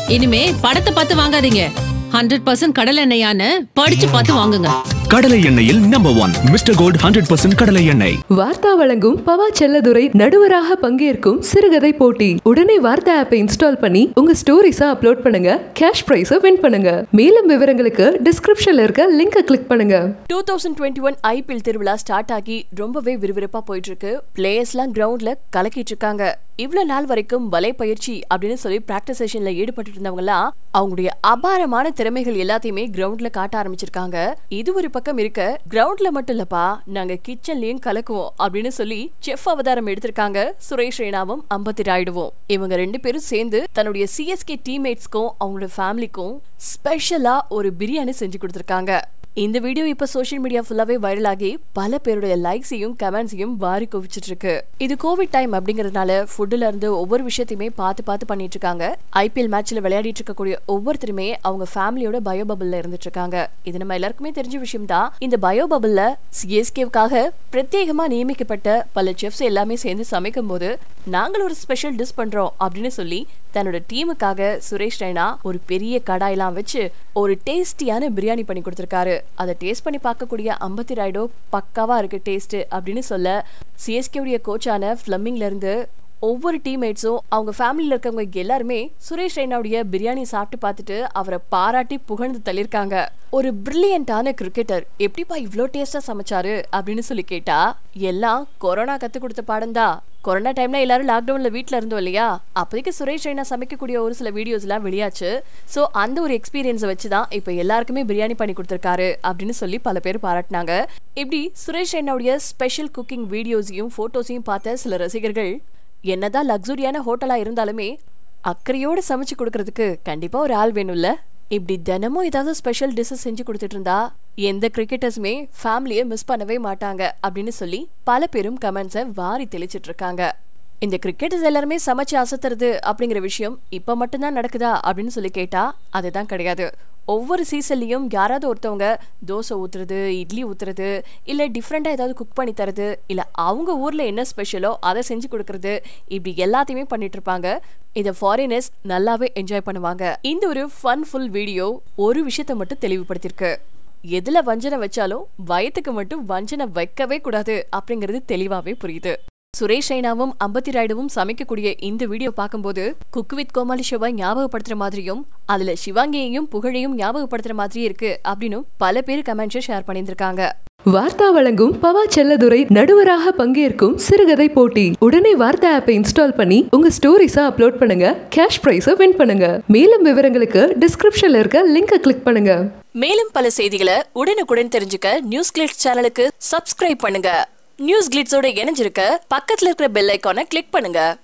இனிமே படத்தை பார்த்து வாங்காதீங்க ஹண்ட்ரட் பர்சன்ட் கடல் எண்ணெயான்னு படிச்சு பார்த்து வாங்குங்க கடலை எண்ணெயில் number one mister gold hundred percent கடலை எண்ணெய் வார்த்தா வழங்கும் பவா செல்லதுரை நடுவராக பங்கேற்கும் சிறுகதை போட்டி உடனே வார்த்தா ஆப்பை இன்ஸ்டால் பண்ணி உங்க ஸ்டோரிஸை அப்லோட் பண்ணுங்க கேஷ் பிரைஸை வின் பண்ணுங்க மேலும் விவரங்களுக்கு டிஸ்கிரிப்ஷன்ல இருக்க லிங்கை கிளிக் பண்ணுங்க two thousand twenty one IPL திருவிழா ஸ்டார்ட் ஆகி ரொம்பவே விறுவிறுப்பா போயிட்டு இருக்கு பிளேயர்ஸ்லாம் கிரவுண்ட்ல கலக்கிட்டு இருக்காங்க இவ்வளவு நாள் வரைக்கும் வலை பயிற்சி அப்படின்னு சொல்லி பிராக்டிஸ் செஷன்ல ஈடுபட்டு இருந்தவங்கலாம் அவங்களுடைய அபாரமான திறமைகள் எல்லாத்தையுமே கிரவுண்ட்ல காட்ட ஆரம்பிச்சிருக்காங்க இது ஒரு பக்கம் இருக்க கிரவுண்ட்ல மட்டும் இல்லப்பா நாங்க கிச்சன்லயும் கலக்குவோம் அப்படின்னு சொல்லி செஃப் அவதாரம் எடுத்திருக்காங்க சுரேஷ் ரெய்னாவும் அம்பத்தி ராயுடுவோம் இவங்க ரெண்டு பேரும் சேர்ந்து தன்னுடைய சிஎஸ்கே டீம்மேட்ஸ்க்கும் அவங்களோட ஃபேமிலிக்கும் ஸ்பெஷலா ஒரு பிரியாணி செஞ்சு கொடுத்திருக்காங்க இந்த வீடியோ இப்ப சோஷியல் மீடியா ஃபுல்லாவே வைரல் ஆகி பல பேருடைய லைக்ஸையும் கமெண்ட்ஸையும் வாரி குவிச்சிட்டு இருக்கு இது கோவிட் டைம் அப்படிங்கறதுனால ஃபுட்ல இருந்து ஒவ்வொரு விஷயத்தையுமே பார்த்து பார்த்து பண்ணிட்டு இருக்காங்க ஐபிஎல் மேட்ச்ல விளையாடிட்டு இருக்கக்கூடிய ஒவ்வொருத்தருமே அவங்க ஃபேமிலியோட பயோ பபிள்ல இருந்துட்டு இருக்காங்க இது நம்ம எல்லாருக்குமே தெரிஞ்ச விஷயம் தான் இந்த பயோ பபிள்ல சிஎஸ்கேவுக்காக பிரத்யேகமா நியமிக்கப்பட்ட பல செஃப்ஸ் எல்லாமே சேர்ந்து சமைக்கும் போது நாங்கள் ஒரு ஸ்பெஷல் டிஷ் பண்றோம் அப்படின்னு சொல்லி தன்னோட டீமுக்காக சுரேஷ் ரெய்னா ஒரு பெரிய கடாயெல்லாம் வச்சு ஒரு டேஸ்டியான பிரியாணி பண்ணி கொடுத்துருக்காரு அதை டேஸ்ட் பண்ணி பார்க்கக்கூடிய அம்பத்தி ராய்டோ பக்காவா இருக்கு டேஸ்ட் அப்படின்னு சொல்ல சிஎஸ்கேவுடைய கோச்சான ஃபிளம்மிங்ல இருந்து ஒவ்வொரு டீம்மேட்ஸும் அவங்க ஃபேமிலியில் இருக்கவங்க எல்லாருமே சுரேஷ் ரெய்னாவுடைய பிரியாணி சாப்பிட்டு பார்த்துட்டு அவரை பாராட்டி புகழ்ந்து தள்ளியிருக்காங்க ஒரு பிரில்லியண்டான கிரிக்கெட்டர் எப்படிப்பா இவ்வளோ டேஸ்டா சமைச்சாரு அப்படின்னு சொல்லி கேட்டா எல்லாம் கொரோனா கத்து கொடுத்த பாடம் தான் கொரோனா டைம்ல எல்லாரும் லாக்டவுன்ல வீட்ல இருந்தோம் இல்லையா அப்போதைக்கு சுரேஷ் ரெய்னா சமைக்கக்கூடிய ஒரு சில வீடியோஸ் எல்லாம் வெளியாச்சு ஸோ அந்த ஒரு எக்ஸ்பீரியன்ஸை வச்சு தான் இப்போ எல்லாருக்குமே பிரியாணி பண்ணி கொடுத்துருக்காரு அப்படின்னு சொல்லி பல பேர் பாராட்டினாங்க இப்படி சுரேஷ் ரெய்னாவுடைய ஸ்பெஷல் குக்கிங் வீடியோஸையும் ஃபோட்டோஸையும் பார்த்த சில ரசிகர்கள் என்னதான் லக்ஸுரியான ஹோட்டலா இருந்தாலுமே அக்கறையோடு சமைச்சு கொடுக்கறதுக்கு கண்டிப்பா ஒரு ஆள் வேணும்ல இப்படி தினமும் ஏதாவது ஸ்பெஷல் டிஷ்ஷஸ் செஞ்சு கொடுத்துட்டு இருந்தா எந்த கிரிக்கெட்டர்ஸுமே ஃபேமிலியை மிஸ் பண்ணவே மாட்டாங்க அப்படின்னு சொல்லி பல பேரும் கமெண்ட்ஸை வாரி தெளிச்சிட்டு இருக்காங்க இந்த கிரிக்கெட்டர்ஸ் எல்லாருமே சமைச்சு அசத்துறது அப்படிங்கிற விஷயம் இப்ப மட்டும்தான் நடக்குதா அப்படின்னு சொல்லி கேட்டா அதுதான் கிடையாது ஒவ்வொரு சீசன்லயும் யாராவது ஒருத்தவங்க தோசை ஊத்துறது இட்லி ஊத்துறது இல்ல டிஃப்ரெண்டா ஏதாவது குக் பண்ணி தரது இல்ல அவங்க ஊர்ல என்ன ஸ்பெஷலோ அதை செஞ்சு கொடுக்கறது இப்படி எல்லாத்தையுமே பண்ணிட்டு இருப்பாங்க இதை ஃபாரினர்ஸ் நல்லாவே என்ஜாய் பண்ணுவாங்க இந்த ஒரு ஃபன் ஃபுல் வீடியோ ஒரு விஷயத்த மட்டும் தெளிவுபடுத்தியிருக்கு எதுல வஞ்சனை வச்சாலும் வயத்துக்கு மட்டும் வஞ்சனை வைக்கவே கூடாது அப்படிங்கிறது தெளிவாவே புரியுது சுரேஷ் ரெய்னாவும் அம்பத்தி ராய்டுவும் சமைக்கக்கூடிய இந்த வீடியோ பார்க்கும்போது குக் வித் கோமாளி ஷோவை ஞாபகப்படுத்துற மாதிரியும் அதுல சிவாங்கியையும் புகழையும் ஞாபகப்படுத்துற மாதிரியே இருக்கு அப்படின்னு பல பேர் கமெண்ட்ஸை ஷேர் பண்ணியிருந்திருக்காங்க வார்த்தா வழங்கும் பவா செல்லதுரை நடுவராக பங்கேற்கும் சிறுகதை போட்டி உடனே வார்த்தா ஆப்பை இன்ஸ்டால் பண்ணி உங்க ஸ்டோரிஸை அப்லோட் பண்ணுங்க கேஷ் பிரைஸை வின் பண்ணுங்க மேலும் விவரங்களுக்கு டிஸ்கிரிப்ஷன்ல இருக்க லிங்கை கிளிக் பண்ணுங்க மேலும் பல செய்திகளை உடனுக்குடன் தெரிஞ்சுக்க நியூஸ் கிளிட்ஸ் சேனலுக்கு சப்ஸ்கிரைப் பண்ணுங்க நியூஸ் கிளிட்ஸோட இணைஞ்சிருக்க பக்கத்துல இருக்கிற பெல் ஐக்கானை கிளிக் பண்ணுங்க